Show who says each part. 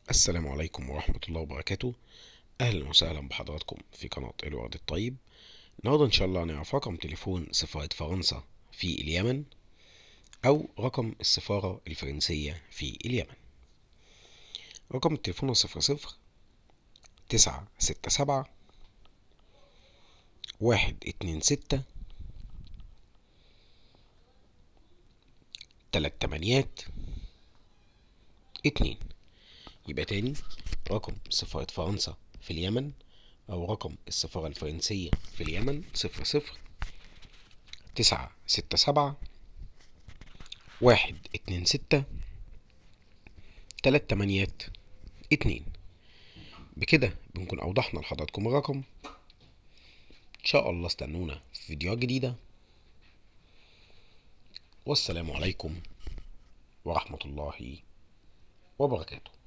Speaker 1: السلام عليكم ورحمة الله وبركاته أهلا وسهلا بحضراتكم في قناة الورد الطيب النهاردة إن شاء الله هنعرف رقم تليفون سفارة فرنسا في اليمن أو رقم السفارة الفرنسية في اليمن رقم التليفون صفر صفر تسعة ستة سبعة واحد اتنين ستة تلات تمانيات اتنين يبقى تاني رقم سفارة فرنسا في اليمن أو رقم السفارة الفرنسية في اليمن صفر صفر تسعة ستة سبعة واحد اتنين ستة تلات تمانيات اتنين بكده بنكون أوضحنا لحضراتكم الرقم إن شاء الله استنونا في فيديوهات جديدة والسلام عليكم ورحمة الله وبركاته